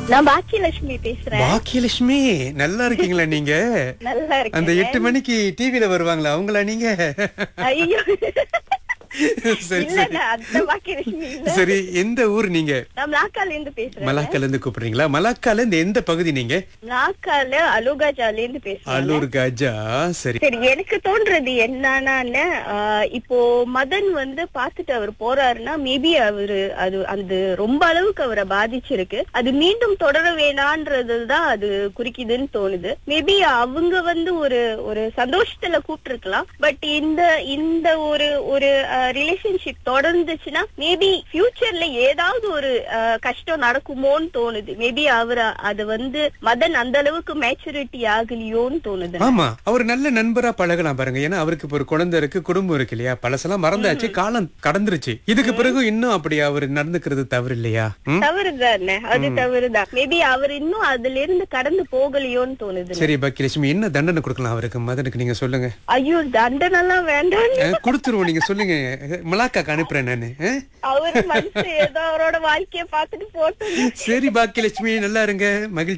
நான் பாக்கியலட்சுமி பேசுறேன் பாக்கியலட்சுமி நல்லா இருக்கீங்களா நீங்க நல்லா அந்த இருக்கேன் எட்டு மணிக்கு டிவில வருவாங்களா அவங்களா நீங்க ஐயோ சரி இல்ல சரி நான் அந்த பாக்கியலட்சுமி இல்ல சரி எந்த ஊர் நீங்க நான் மலாக்கால இருந்து பேசுறேன் மலாக்கால இருந்து கூப்பிடுறீங்களா மலாக்கால இருந்து எந்த பகுதி நீங்க மலாக்கால அலுகாஜால இருந்து பேசுறேன் அலூர் காஜா சரி சரி எனக்கு தோன்றது என்னன்னா ஆஹ், இப்போ மதன் வந்து பாத்துட்டு அவர் போறாருன்னா மேபி அவரு அது அந்த ரொம்ப அளவுக்கு அவரை பாதிச்சிருக்கு அது மீண்டும் தொடர வேணான்றதுதான் அது குறிக்குதுன்னு தோணுது மேபி அவங்க வந்து ஒரு ஒரு சந்தோஷத்துல கூப்பிட்டுருக்கலாம் பட் இந்த இந்த ஒரு ஒரு ரிலேஷன்ஷிப் தொடர்ந்துச்சுன்னா மேபி ஃபியூச்சர்ல ஏதாவது ஒரு ஆஹ், கஷ்டம் நடக்குமோன்னு தோணுது மேபி அவர் அது வந்து மதன் அந்த அளவுக்கு மேச்சூரிட்டி ஆகலையோன்னு தோணுது ஆமா அவர் நல்ல நண்பரா பழகலாம் பாருங்க ஏன்னா அவருக்கு இப்ப ஒரு குழந்தை இருக்கு குடும்பம் இருக்கு இல்லையா பழசெல்லாம் மறந்தாச்சு காலம் கடந்துருச்சு இதுக்கு பிறகு இன்னும் அப்படி அவர் நடந்துக்கிறது தவறு இல்லையா ம்? தவறுதானே அது தவறுதான் மேபி அவர் இன்னும் அதுல இருந்து கடந்து போகலையோன்னு தோணுது சரி பாக்கியலட்சுமி என்ன தண்டனை கொடுக்கலாம் அவருக்கு மதனுக்கு நீங்க சொல்லுங்க ஐயோ தண்டனெல்லாம் வேண்டாம் அஹ், கொடுத்துருவோம் நீங்க சொல்லுங்க மலாக்காக்கு அனுப்புறேன் நானு அஹ்? அவர் மனசு ஏதோ அவரோட வாழ்க்கைய பாத்துட்டு போட்டு சரி பாக்கியலட்சுமி நல்லா இருங்க மகிழ்ச்சி